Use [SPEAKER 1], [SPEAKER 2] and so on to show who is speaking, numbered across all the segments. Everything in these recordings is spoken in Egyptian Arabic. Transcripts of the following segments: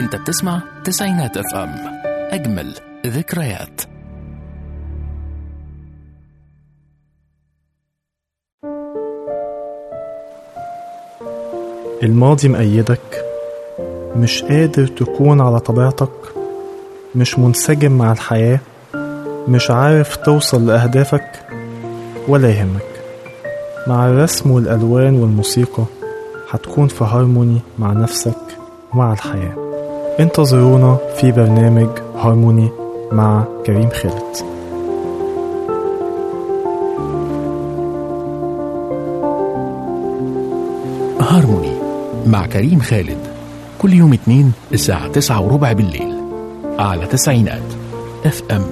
[SPEAKER 1] انت بتسمع تسعينات اف ام اجمل ذكريات
[SPEAKER 2] الماضي مأيدك مش قادر تكون على طبيعتك مش منسجم مع الحياة مش عارف توصل لأهدافك ولا يهمك مع الرسم والألوان والموسيقى هتكون في هارموني مع نفسك ومع الحياة انتظرونا في برنامج هارموني مع كريم خالد
[SPEAKER 1] هارموني مع كريم خالد كل يوم اثنين الساعة تسعة وربع بالليل على تسعينات اف ام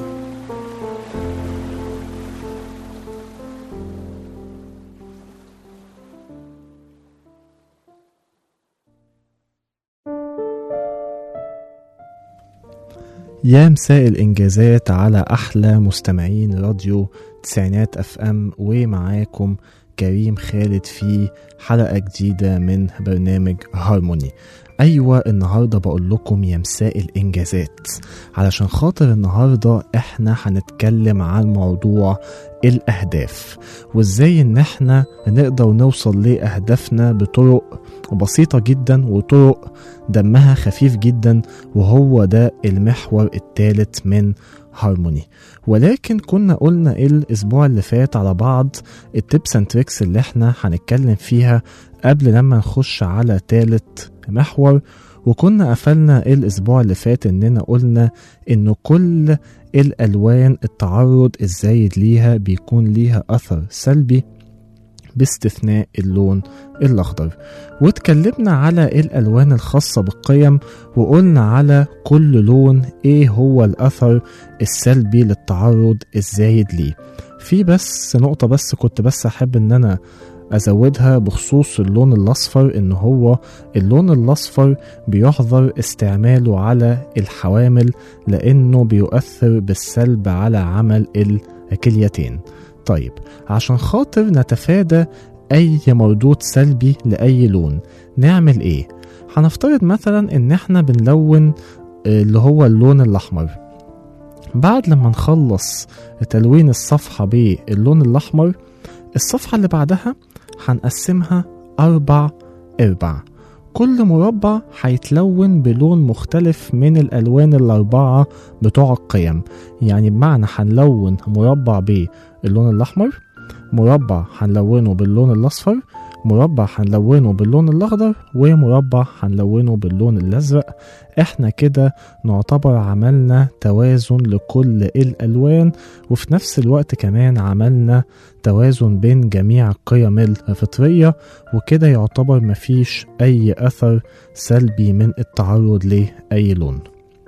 [SPEAKER 2] يا مساء الإنجازات على أحلى مستمعين راديو تسعينات أف أم ومعاكم كريم خالد في حلقة جديدة من برنامج هارموني أيوة النهاردة بقول لكم يا مساء الإنجازات علشان خاطر النهاردة إحنا هنتكلم عن موضوع الأهداف وإزاي إن إحنا نقدر نوصل لأهدافنا بطرق بسيطة جدا وطرق دمها خفيف جدا وهو ده المحور الثالث من هارموني ولكن كنا قلنا إيه الاسبوع اللي فات على بعض التبس اند تريكس اللي احنا هنتكلم فيها قبل لما نخش على تالت محور وكنا قفلنا إيه الاسبوع اللي فات اننا قلنا انه كل الالوان التعرض الزايد ليها بيكون ليها اثر سلبي باستثناء اللون الأخضر واتكلمنا على الألوان الخاصة بالقيم وقلنا على كل لون إيه هو الأثر السلبي للتعرض الزايد ليه في بس نقطة بس كنت بس أحب إن أنا أزودها بخصوص اللون الأصفر إن هو اللون الأصفر بيحظر استعماله على الحوامل لأنه بيؤثر بالسلب على عمل الكليتين طيب عشان خاطر نتفادى أي مردود سلبي لأي لون نعمل إيه؟ هنفترض مثلا إن إحنا بنلون اللي هو اللون الأحمر بعد لما نخلص تلوين الصفحة باللون الأحمر الصفحة اللي بعدها هنقسمها أربع أرباع كل مربع هيتلون بلون مختلف من الألوان الأربعة بتوع القيم يعني بمعنى هنلون مربع باللون الأحمر مربع هنلونه باللون الأصفر مربع هنلونه باللون الأخضر ومربع هنلونه باللون الأزرق احنا كده نعتبر عملنا توازن لكل الألوان وفي نفس الوقت كمان عملنا توازن بين جميع القيم الفطرية وكده يعتبر مفيش أي أثر سلبي من التعرض لأي لون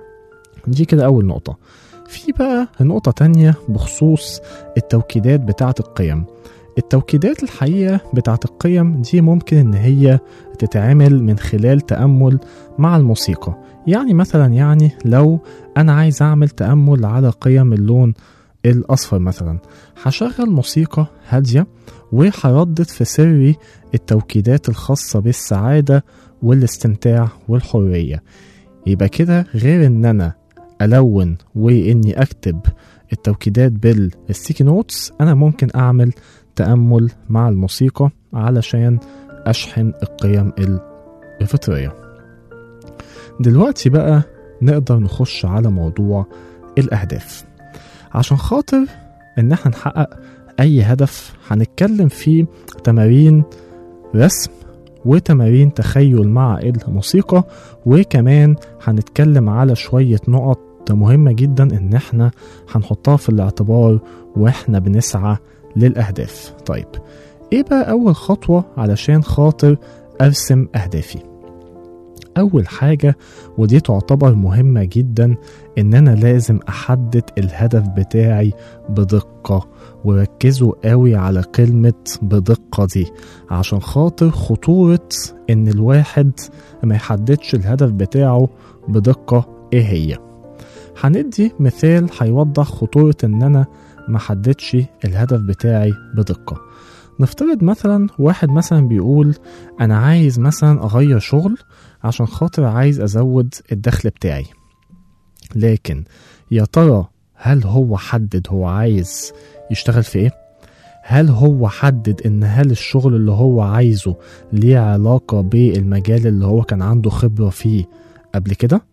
[SPEAKER 2] دي كده أول نقطة في بقى نقطة تانية بخصوص التوكيدات بتاعة القيم التوكيدات الحقيقة بتاعة القيم دي ممكن إن هي تتعمل من خلال تأمل مع الموسيقى يعني مثلا يعني لو أنا عايز أعمل تأمل على قيم اللون الأصفر مثلا هشغل موسيقى هادية وهردد في سري التوكيدات الخاصة بالسعادة والاستمتاع والحرية يبقى كده غير إن أنا ألون وإني أكتب التوكيدات بالستيكي نوتس أنا ممكن أعمل تأمل مع الموسيقى علشان أشحن القيم الفطرية دلوقتي بقى نقدر نخش على موضوع الأهداف عشان خاطر إن احنا نحقق أي هدف هنتكلم فيه تمارين رسم وتمارين تخيل مع الموسيقى وكمان هنتكلم على شوية نقط مهمة جدا إن احنا هنحطها في الاعتبار واحنا بنسعى للأهداف طيب إيه بقى أول خطوة علشان خاطر أرسم أهدافي أول حاجة ودي تعتبر مهمة جدا إن أنا لازم أحدد الهدف بتاعي بدقة وركزوا قوي على كلمة بدقة دي عشان خاطر خطورة إن الواحد ما يحددش الهدف بتاعه بدقة إيه هي هندي مثال هيوضح خطورة إن أنا ما حددش الهدف بتاعي بدقة نفترض مثلا واحد مثلا بيقول انا عايز مثلا اغير شغل عشان خاطر عايز ازود الدخل بتاعي لكن يا ترى هل هو حدد هو عايز يشتغل في ايه هل هو حدد ان هل الشغل اللي هو عايزه ليه علاقة بالمجال اللي هو كان عنده خبرة فيه قبل كده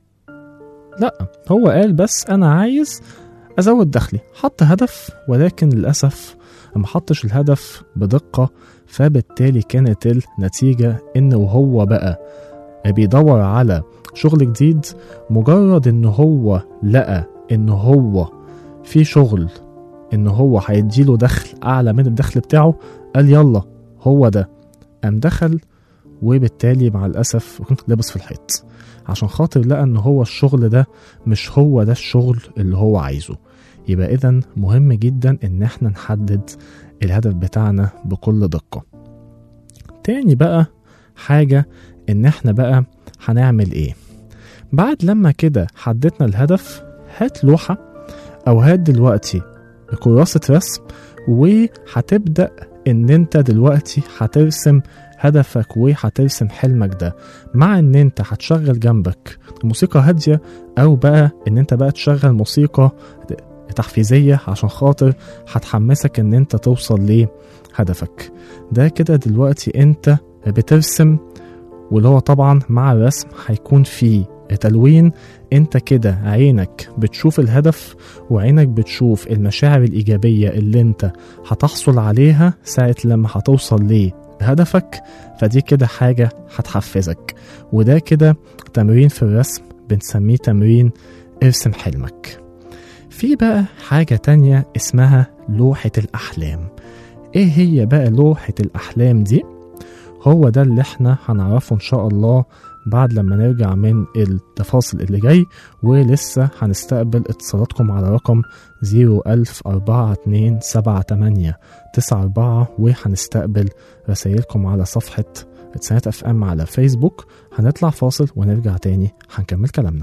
[SPEAKER 2] لا هو قال بس انا عايز ازود دخلي حط هدف ولكن للاسف ما حطش الهدف بدقة فبالتالي كانت النتيجة ان وهو بقى بيدور على شغل جديد مجرد ان هو لقى ان هو في شغل ان هو هيديله دخل اعلى من الدخل بتاعه قال يلا هو ده قام دخل وبالتالي مع الاسف كنت لابس في الحيط عشان خاطر لقى ان هو الشغل ده مش هو ده الشغل اللي هو عايزه يبقى اذا مهم جدا ان احنا نحدد الهدف بتاعنا بكل دقة تاني بقى حاجة ان احنا بقى هنعمل ايه بعد لما كده حددنا الهدف هات لوحة او هات دلوقتي كراسة رسم وهتبدأ ان انت دلوقتي هترسم هدفك وهترسم حلمك ده مع ان انت هتشغل جنبك موسيقى هادية او بقى ان انت بقى تشغل موسيقى تحفيزية عشان خاطر هتحمسك ان انت توصل لهدفك ده كده دلوقتي انت بترسم واللي هو طبعا مع الرسم هيكون فيه تلوين انت كده عينك بتشوف الهدف وعينك بتشوف المشاعر الإيجابية اللي انت هتحصل عليها ساعة لما هتوصل لهدفك فدي كده حاجة هتحفزك وده كده تمرين في الرسم بنسميه تمرين ارسم حلمك في بقى حاجة تانية اسمها لوحة الأحلام ايه هي بقى لوحة الأحلام دي؟ هو ده اللي احنا هنعرفه ان شاء الله بعد لما نرجع من التفاصيل اللي جاي ولسه هنستقبل اتصالاتكم على رقم 0104278 وهنستقبل رسائلكم على صفحة تسعينات اف ام على فيسبوك هنطلع فاصل ونرجع تاني هنكمل كلامنا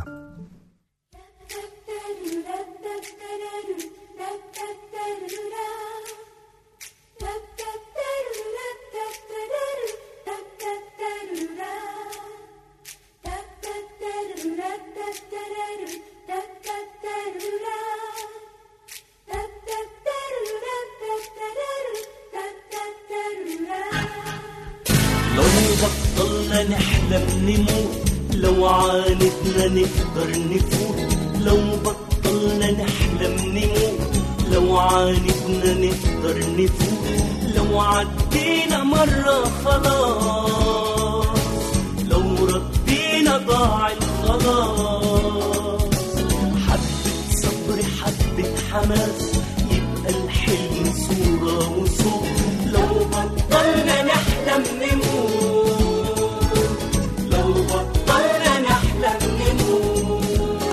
[SPEAKER 3] لو بطلنا نحلم نموت لو عاندنا نقدر نفوت لو بطلنا نحلم نموت لو عاندنا نقدر نفوت لو عدينا مرة خلاص لو ردينا ضاع الخلاص حبة صبر حبة حماس يبقى الحلم صورة وصوت لو بطلنا نحلم نموت لو بطلنا نحلم نموت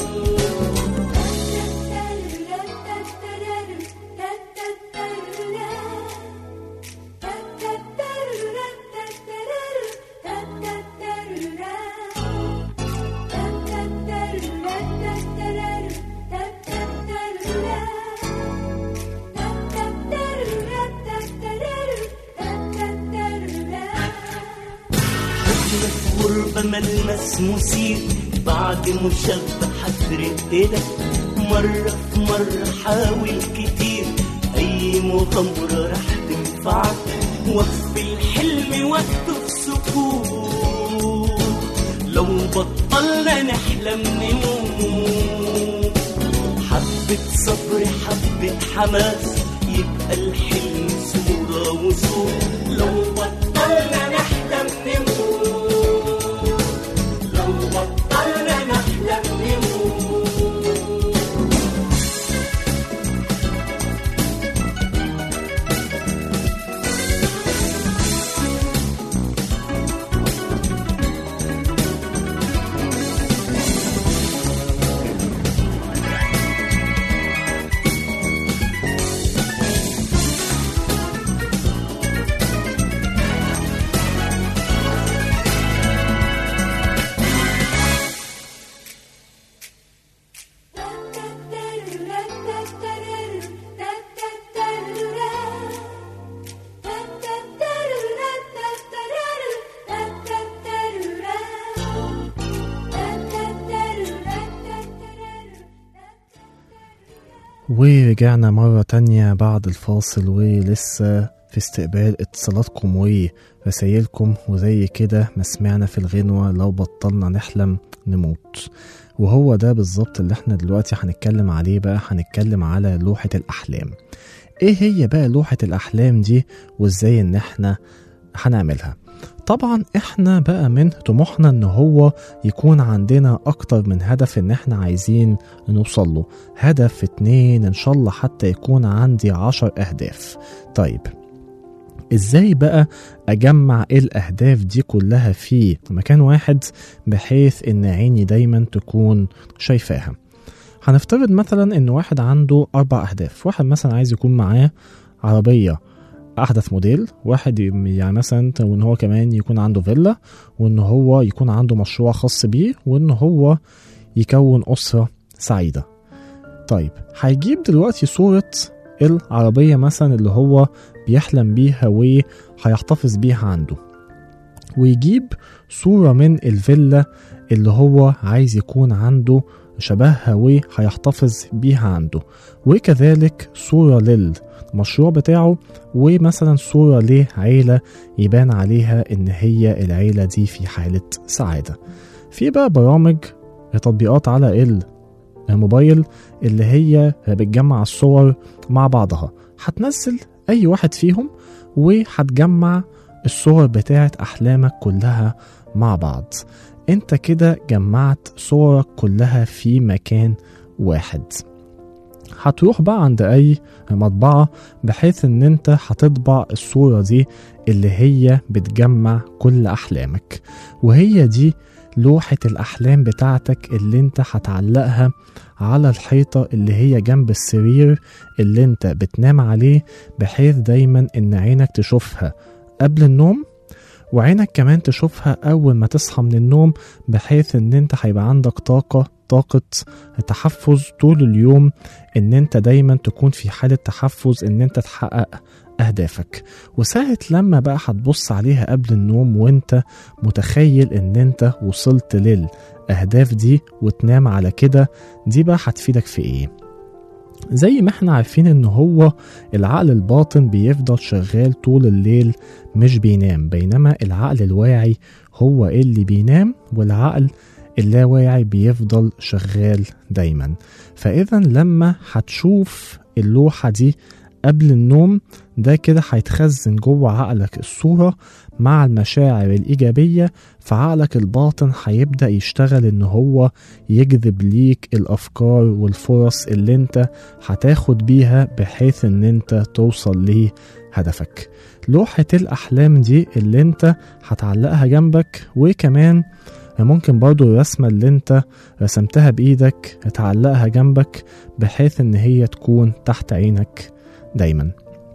[SPEAKER 3] حزن في غربة ملمس مثير بعد مشبع رقنا مرة في مرة حاول كتير أي مغامرة رح تنفعك وقف الحلم وقته في سكوت لو بطلنا نحلم نموت حبة صبر حبة حماس يبقى الحلم صورة وصوت لو بطلنا نحلم نموت لو بطلنا نحلم نموت
[SPEAKER 2] ورجعنا مرة تانية بعد الفاصل ولسه في استقبال اتصالاتكم ورسايلكم وزي كده ما سمعنا في الغنوة لو بطلنا نحلم نموت وهو ده بالظبط اللي احنا دلوقتي هنتكلم عليه بقى هنتكلم على لوحة الأحلام ايه هي بقى لوحة الأحلام دي وازاي ان احنا هنعملها طبعا احنا بقى من طموحنا ان هو يكون عندنا اكتر من هدف ان احنا عايزين نوصل له هدف اتنين ان شاء الله حتى يكون عندي عشر اهداف طيب ازاي بقى اجمع الاهداف دي كلها في مكان واحد بحيث ان عيني دايما تكون شايفاها هنفترض مثلا ان واحد عنده اربع اهداف واحد مثلا عايز يكون معاه عربيه احدث موديل واحد يعني مثلا وان هو كمان يكون عنده فيلا وان هو يكون عنده مشروع خاص بيه وان هو يكون اسره سعيده طيب هيجيب دلوقتي صوره العربيه مثلا اللي هو بيحلم بيها وهيحتفظ بيها عنده ويجيب صوره من الفيلا اللي هو عايز يكون عنده شبهها وهيحتفظ بيها عنده وكذلك صورة للمشروع بتاعه ومثلا صورة لعيلة يبان عليها إن هي العيلة دي في حالة سعادة في بقى برامج تطبيقات على الموبايل اللي هي بتجمع الصور مع بعضها هتنزل أي واحد فيهم وهتجمع الصور بتاعت أحلامك كلها مع بعض انت كده جمعت صورك كلها في مكان واحد هتروح بقى عند اي مطبعة بحيث ان انت هتطبع الصورة دي اللي هي بتجمع كل احلامك وهي دي لوحة الأحلام بتاعتك اللي انت هتعلقها على الحيطة اللي هي جنب السرير اللي انت بتنام عليه بحيث دايما ان عينك تشوفها قبل النوم وعينك كمان تشوفها أول ما تصحى من النوم بحيث إن أنت هيبقى عندك طاقة طاقة تحفز طول اليوم إن أنت دايما تكون في حالة تحفز إن أنت تحقق أهدافك وساعة لما بقى هتبص عليها قبل النوم وأنت متخيل إن أنت وصلت للأهداف دي وتنام على كده دي بقى هتفيدك في إيه؟ زي ما احنا عارفين ان هو العقل الباطن بيفضل شغال طول الليل مش بينام بينما العقل الواعي هو اللي بينام والعقل اللاواعي بيفضل شغال دايما فاذا لما هتشوف اللوحة دي قبل النوم ده كده هيتخزن جوه عقلك الصورة مع المشاعر الإيجابية فعقلك الباطن هيبدأ يشتغل إن هو يجذب ليك الأفكار والفرص اللي أنت هتاخد بيها بحيث إن أنت توصل لهدفك لوحة الأحلام دي اللي أنت هتعلقها جنبك وكمان ممكن برضو الرسمة اللي انت رسمتها بإيدك تعلقها جنبك بحيث ان هي تكون تحت عينك دايما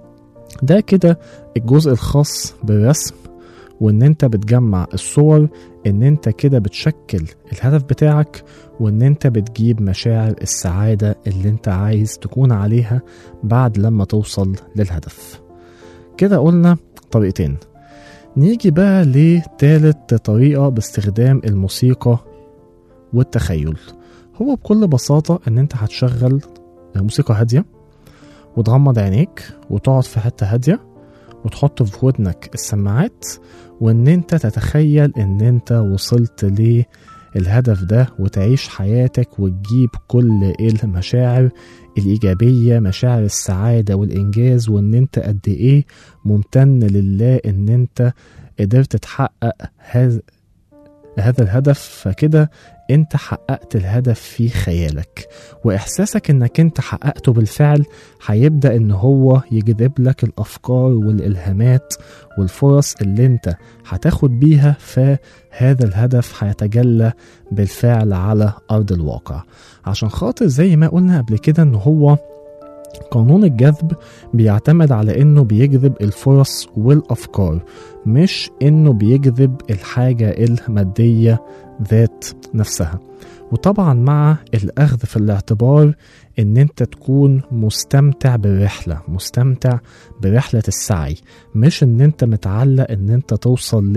[SPEAKER 2] ده كده الجزء الخاص بالرسم وان انت بتجمع الصور ان انت كده بتشكل الهدف بتاعك وان انت بتجيب مشاعر السعادة اللي انت عايز تكون عليها بعد لما توصل للهدف كده قلنا طريقتين نيجي بقى لتالت طريقة باستخدام الموسيقى والتخيل هو بكل بساطة ان انت هتشغل موسيقى هادية وتغمض عينيك وتقعد في حتة هادية وتحط في ودنك السماعات وان انت تتخيل ان انت وصلت للهدف ده وتعيش حياتك وتجيب كل المشاعر الإيجابية مشاعر السعادة والإنجاز وإن أنت قد إيه ممتن لله إن أنت قدرت تحقق هذا هذا الهدف فكده انت حققت الهدف في خيالك واحساسك انك انت حققته بالفعل هيبدا ان هو يجذب لك الافكار والالهامات والفرص اللي انت هتاخد بيها فهذا الهدف هيتجلى بالفعل على ارض الواقع عشان خاطر زي ما قلنا قبل كده ان هو قانون الجذب بيعتمد على انه بيجذب الفرص والافكار مش انه بيجذب الحاجه الماديه ذات نفسها وطبعا مع الاخذ في الاعتبار ان انت تكون مستمتع بالرحله مستمتع برحله السعي مش ان انت متعلق ان انت توصل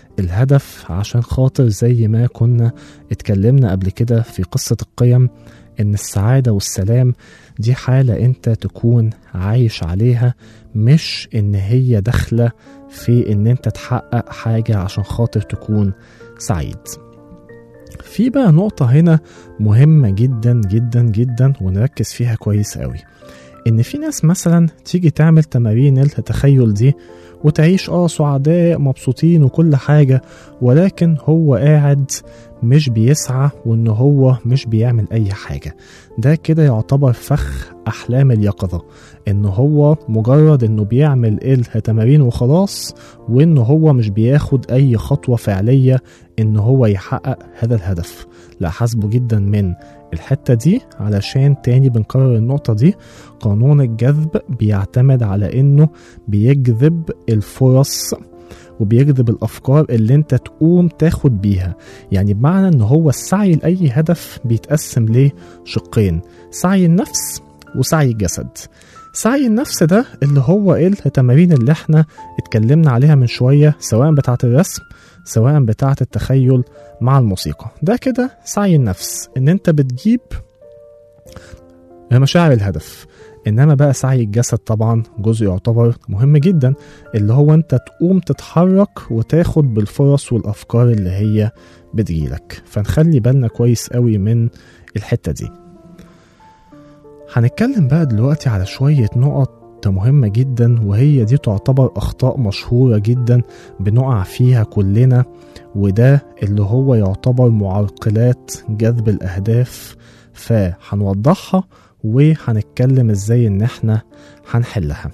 [SPEAKER 2] للهدف عشان خاطر زي ما كنا اتكلمنا قبل كده في قصه القيم إن السعادة والسلام دي حالة أنت تكون عايش عليها مش إن هي داخلة في إن أنت تحقق حاجة عشان خاطر تكون سعيد في بقى نقطة هنا مهمة جدا جدا جدا ونركز فيها كويس قوي إن في ناس مثلا تيجي تعمل تمارين التخيل دي وتعيش اه سعداء مبسوطين وكل حاجة ولكن هو قاعد مش بيسعى وان هو مش بيعمل اي حاجة ده كده يعتبر فخ احلام اليقظة ان هو مجرد انه بيعمل التمارين وخلاص وان هو مش بياخد اي خطوة فعلية ان هو يحقق هذا الهدف لا حاسبه جدا من الحتة دي علشان تاني بنكرر النقطة دي قانون الجذب بيعتمد على انه بيجذب الفرص وبيجذب الافكار اللي انت تقوم تاخد بيها يعني بمعنى ان هو السعي لاي هدف بيتقسم لشقين سعي النفس وسعي الجسد سعي النفس ده اللي هو التمارين اللي احنا اتكلمنا عليها من شوية سواء بتاعة الرسم سواء بتاعة التخيل مع الموسيقى ده كده سعي النفس ان انت بتجيب مشاعر الهدف انما بقى سعي الجسد طبعا جزء يعتبر مهم جدا اللي هو انت تقوم تتحرك وتاخد بالفرص والافكار اللي هي بتجيلك فنخلي بالنا كويس قوي من الحتة دي هنتكلم بقى دلوقتي على شوية نقط مهمة جدا وهي دي تعتبر أخطاء مشهورة جدا بنقع فيها كلنا وده اللي هو يعتبر معرقلات جذب الأهداف فهنوضحها وهنتكلم ازاي ان احنا هنحلها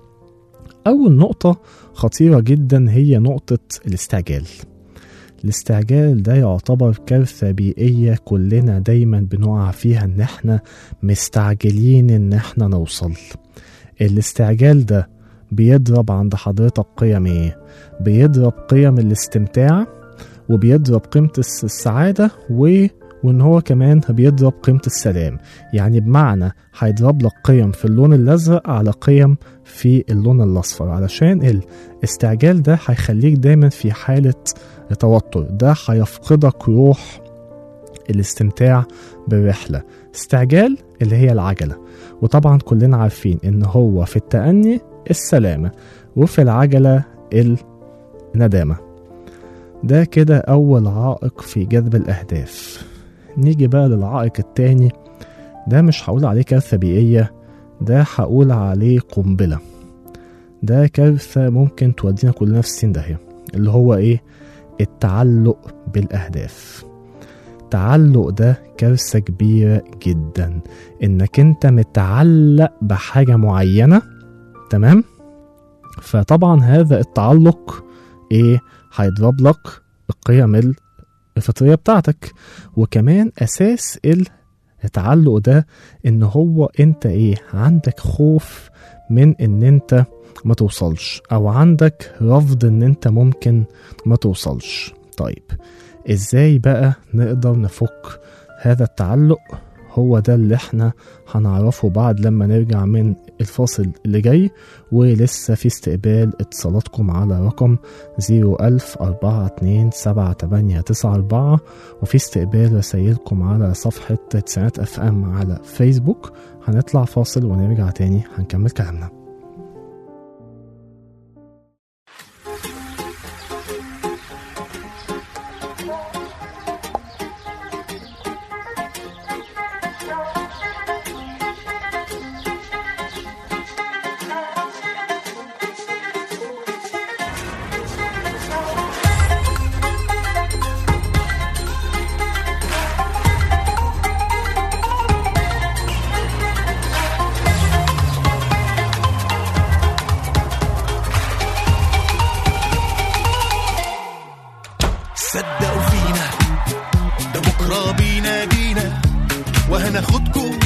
[SPEAKER 2] اول نقطة خطيرة جدا هي نقطة الاستعجال الاستعجال ده يعتبر كارثة بيئية كلنا دايما بنقع فيها ان احنا مستعجلين ان احنا نوصل الاستعجال ده بيضرب عند حضرتك قيم ايه بيضرب قيم الاستمتاع وبيضرب قيمة السعادة و وان هو كمان بيضرب قيمة السلام يعني بمعنى هيضرب لك قيم في اللون الازرق على قيم في اللون الاصفر علشان الاستعجال ده هيخليك دايما في حالة توتر ده هيفقدك روح الاستمتاع بالرحلة استعجال اللي هي العجلة وطبعا كلنا عارفين ان هو في التأني السلامة وفي العجلة الندامة ده كده أول عائق في جذب الأهداف نيجي بقى للعائق التاني ده مش هقول عليه كارثة بيئية ده هقول عليه قنبلة ده كارثة ممكن تودينا كلنا في السين داهية اللي هو ايه التعلق بالأهداف التعلق ده كارثة كبيرة جدا انك انت متعلق بحاجة معينة تمام فطبعا هذا التعلق ايه هيضرب لك القيم الفطرية بتاعتك وكمان أساس التعلق ده إن هو أنت إيه عندك خوف من إن أنت ما توصلش أو عندك رفض إن أنت ممكن ما توصلش طيب إزاي بقى نقدر نفك هذا التعلق هو ده اللي احنا هنعرفه بعد لما نرجع من الفاصل اللي جاي ولسه في استقبال اتصالاتكم على رقم 010427894 وفي استقبال رسايلكم على صفحة تسعينات اف ام على فيسبوك هنطلع فاصل ونرجع تاني هنكمل كلامنا
[SPEAKER 4] صدقوا فينا ده بكرة بينادينا وهناخدكم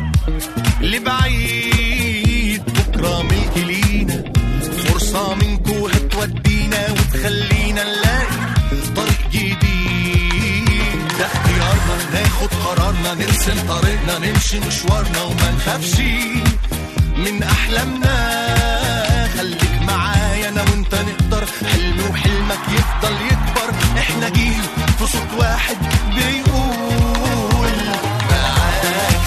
[SPEAKER 4] لبعيد بكرة ملك لينا فرصة منكو هتودينا وتخلينا نلاقي طريق جديد ده اختيارنا ناخد قرارنا نرسم طريقنا نمشي مشوارنا وما نخافش من أحلامنا خليك معايا أنا وأنت نقدر حلمي وحلمك يفضل يكبر احنا جيل في صوت واحد بيقول معاك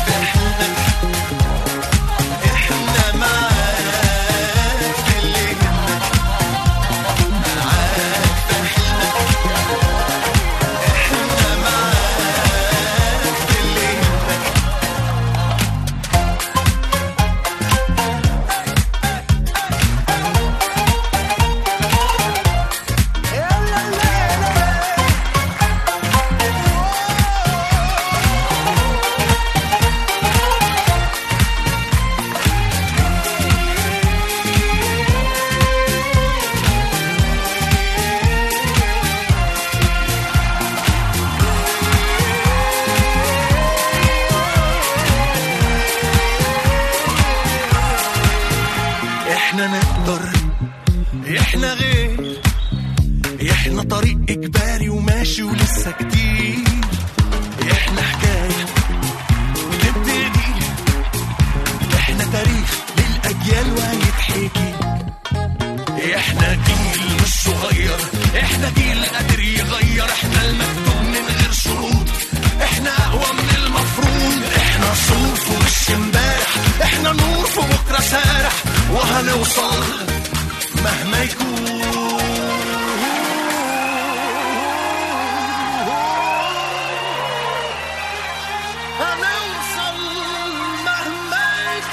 [SPEAKER 4] احنا طريق اجباري وماشي ولسه كتير احنا حكايه بتبتدي احنا تاريخ للاجيال وهيتحكي احنا جيل مش صغير احنا جيل قادر يغير احنا المكتوب من غير شروط احنا اقوى من المفروض احنا صوف وش امبارح احنا نور في بكره سارح وهنوصل مهما يكون هنوصل مهما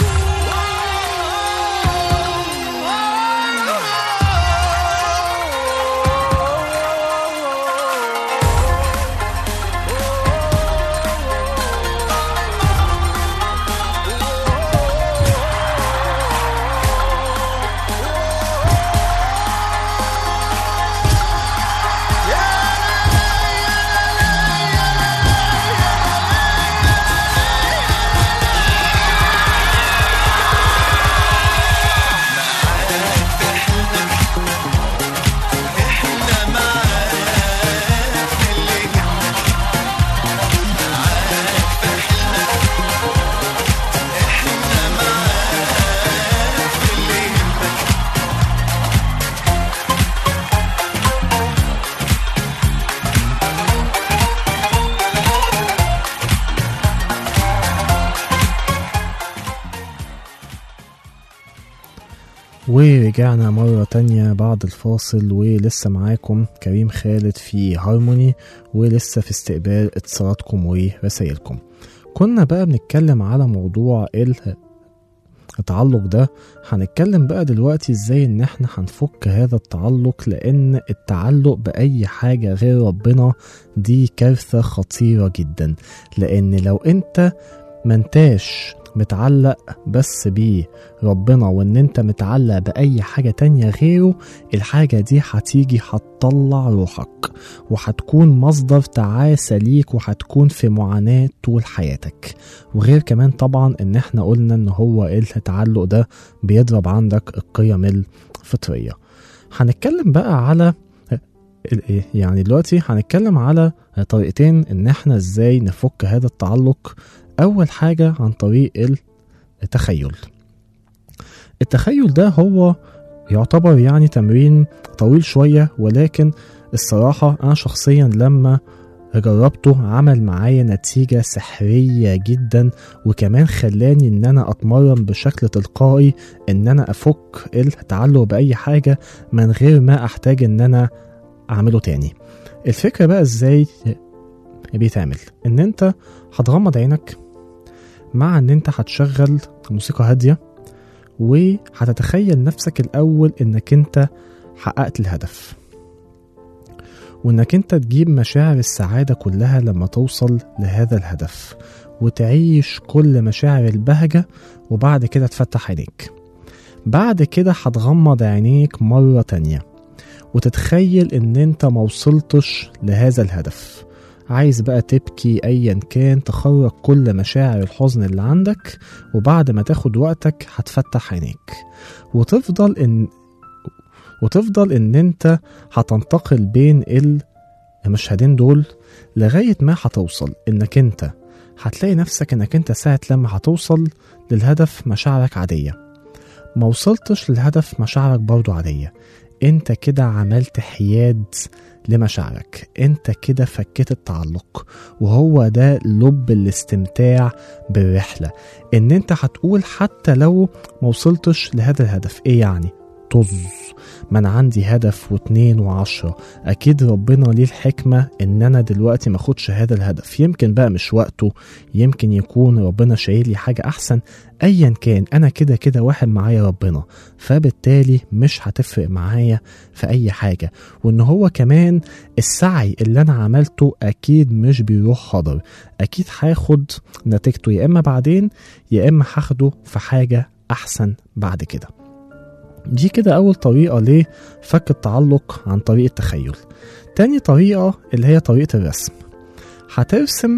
[SPEAKER 4] احنا معاك في اللي يهمك معاك في حلمك احنا معاك في اللي يهمك
[SPEAKER 2] ورجعنا مرة تانية بعد الفاصل ولسه معاكم كريم خالد في هارموني ولسه في استقبال اتصالاتكم ورسايلكم كنا بقى بنتكلم على موضوع ال- التعلق ده هنتكلم بقى دلوقتي ازاي ان احنا هنفك هذا التعلق لان التعلق باي حاجة غير ربنا دي كارثة خطيرة جدا لان لو انت منتاش متعلق بس بيه ربنا وان انت متعلق باي حاجة تانية غيره الحاجة دي هتيجي هتطلع روحك وهتكون مصدر تعاسة ليك وهتكون في معاناة طول حياتك وغير كمان طبعا ان احنا قلنا ان هو التعلق ده بيضرب عندك القيم الفطرية هنتكلم بقى على ال- يعني دلوقتي هنتكلم على طريقتين ان احنا ازاي نفك هذا التعلق اول حاجة عن طريق التخيل التخيل ده هو يعتبر يعني تمرين طويل شوية ولكن الصراحة أنا شخصيا لما جربته عمل معايا نتيجة سحرية جدا وكمان خلاني ان انا اتمرن بشكل تلقائي ان انا افك التعلق باي حاجة من غير ما احتاج ان انا اعمله تاني الفكرة بقى ازاي بيتعمل ان انت هتغمض عينك مع ان انت هتشغل موسيقى هادية وهتتخيل نفسك الاول انك انت حققت الهدف وانك انت تجيب مشاعر السعادة كلها لما توصل لهذا الهدف وتعيش كل مشاعر البهجة وبعد كده تفتح عينيك بعد كده هتغمض عينيك مرة تانية وتتخيل ان انت موصلتش لهذا الهدف عايز بقى تبكي ايا كان تخرج كل مشاعر الحزن اللي عندك وبعد ما تاخد وقتك هتفتح عينيك وتفضل ان وتفضل ان انت هتنتقل بين المشهدين دول لغاية ما هتوصل انك انت هتلاقي نفسك انك انت ساعة لما هتوصل للهدف مشاعرك عادية ما وصلتش للهدف مشاعرك برضو عادية انت كده عملت حياد لمشاعرك انت كده فكيت التعلق وهو ده لب الاستمتاع بالرحلة ان انت هتقول حتى لو ما وصلتش لهذا الهدف ايه يعني طز ما انا عندي هدف واتنين وعشرة اكيد ربنا ليه الحكمة ان انا دلوقتي ما اخدش هذا الهدف يمكن بقى مش وقته يمكن يكون ربنا شايل لي حاجة احسن ايا كان انا كده كده واحد معايا ربنا فبالتالي مش هتفرق معايا في اي حاجة وان هو كمان السعي اللي انا عملته اكيد مش بيروح هدر اكيد هاخد نتيجته يا اما بعدين يا اما هاخده في حاجة احسن بعد كده دي كده أول طريقة لفك التعلق عن طريق التخيل تاني طريقة اللي هي طريقة الرسم هترسم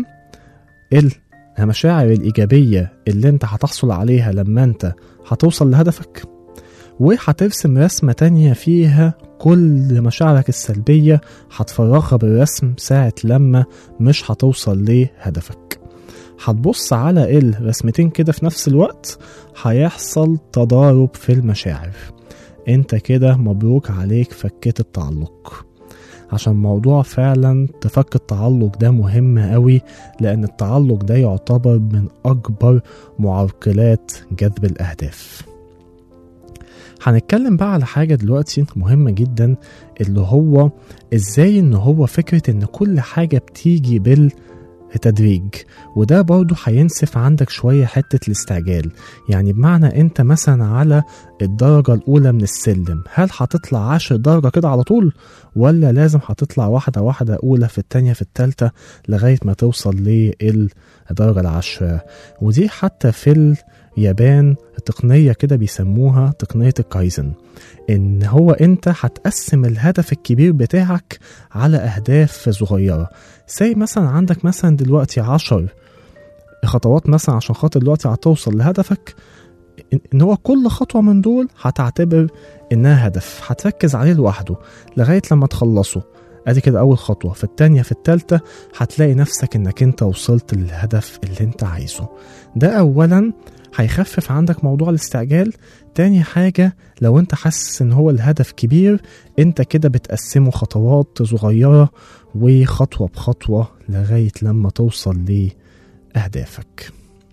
[SPEAKER 2] المشاعر الإيجابية اللي انت هتحصل عليها لما انت هتوصل لهدفك وهترسم رسمة تانية فيها كل مشاعرك السلبية هتفرغها بالرسم ساعة لما مش هتوصل لهدفك هتبص على الرسمتين كده في نفس الوقت هيحصل تضارب في المشاعر انت كده مبروك عليك فكيت التعلق عشان موضوع فعلا تفك التعلق ده مهم قوي لان التعلق ده يعتبر من اكبر معرقلات جذب الاهداف هنتكلم بقى على حاجة دلوقتي مهمة جدا اللي هو ازاي ان هو فكرة ان كل حاجة بتيجي بالتدريج وده برضه هينسف عندك شوية حتة الاستعجال يعني بمعنى انت مثلا على الدرجة الأولى من السلم هل هتطلع عشر درجة كده على طول ولا لازم هتطلع واحدة واحدة أولى في التانية في التالتة لغاية ما توصل للدرجة العشرة ودي حتى في اليابان تقنية كده بيسموها تقنية الكايزن إن هو أنت هتقسم الهدف الكبير بتاعك على أهداف صغيرة زي مثلا عندك مثلا دلوقتي عشر خطوات مثلا عشان خاطر دلوقتي هتوصل لهدفك إن- ان هو كل خطوه من دول هتعتبر انها هدف هتركز عليه لوحده لغايه لما تخلصه ادي كده اول خطوه في التانيه في التالته هتلاقي نفسك انك انت وصلت للهدف اللي انت عايزه ده اولا هيخفف عندك موضوع الاستعجال تاني حاجة لو انت حاسس ان هو الهدف كبير انت كده بتقسمه خطوات صغيرة وخطوة بخطوة لغاية لما توصل لأهدافك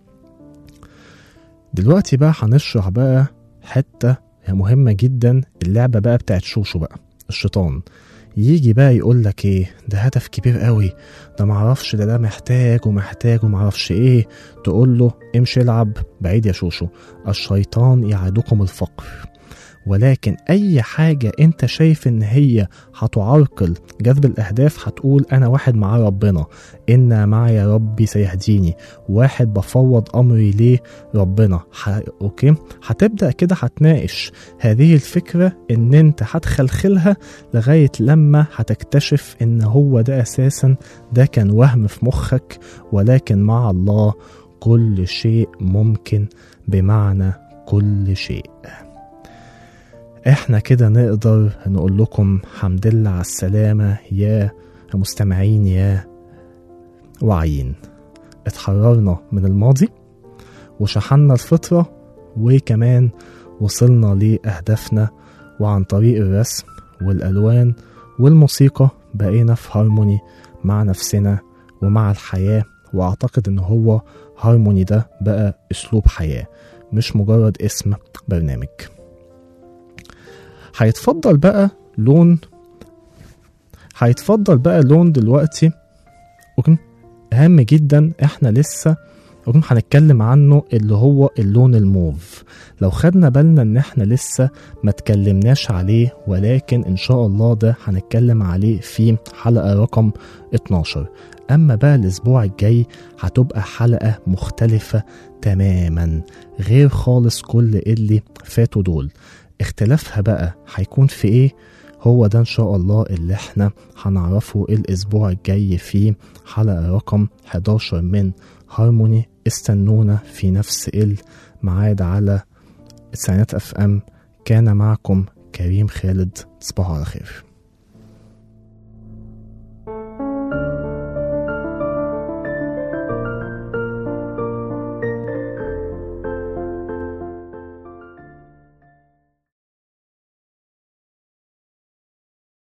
[SPEAKER 2] دلوقتي بقى هنشرح بقى حتة هي مهمة جدا اللعبة بقى بتاعت شوشو بقى الشيطان يجي بقى يقول لك ايه ده هدف كبير قوي ده معرفش ده ده محتاج ومحتاج ومعرفش ايه تقول له امشي العب بعيد يا شوشو الشيطان يعدكم الفقر ولكن اي حاجة انت شايف ان هي هتعرقل جذب الاهداف هتقول انا واحد مع ربنا ان معي ربي سيهديني واحد بفوض امري ليه ربنا ح... اوكي هتبدا كده هتناقش هذه الفكره ان انت هتخلخلها لغايه لما هتكتشف ان هو ده اساسا ده كان وهم في مخك ولكن مع الله كل شيء ممكن بمعنى كل شيء احنا كده نقدر نقول لكم حمد لله على السلامة يا مستمعين يا واعيين اتحررنا من الماضي وشحنا الفطرة وكمان وصلنا لأهدافنا وعن طريق الرسم والألوان والموسيقى بقينا في هارموني مع نفسنا ومع الحياة وأعتقد إن هو هارموني ده بقى أسلوب حياة مش مجرد اسم برنامج هيتفضل بقى لون هيتفضل بقى لون دلوقتي أوكي؟ هام جدا احنا لسه أوكي؟ هنتكلم عنه اللي هو اللون الموف لو خدنا بالنا ان احنا لسه ما اتكلمناش عليه ولكن ان شاء الله ده هنتكلم عليه في حلقة رقم 12 اما بقى الاسبوع الجاي هتبقى حلقة مختلفة تماما غير خالص كل اللي فاتوا دول اختلافها بقى هيكون في ايه هو ده ان شاء الله اللي احنا هنعرفه الاسبوع الجاي في حلقة رقم 11 من هارموني استنونا في نفس الميعاد على تسعينات اف ام كان معكم كريم خالد تصبحوا على خير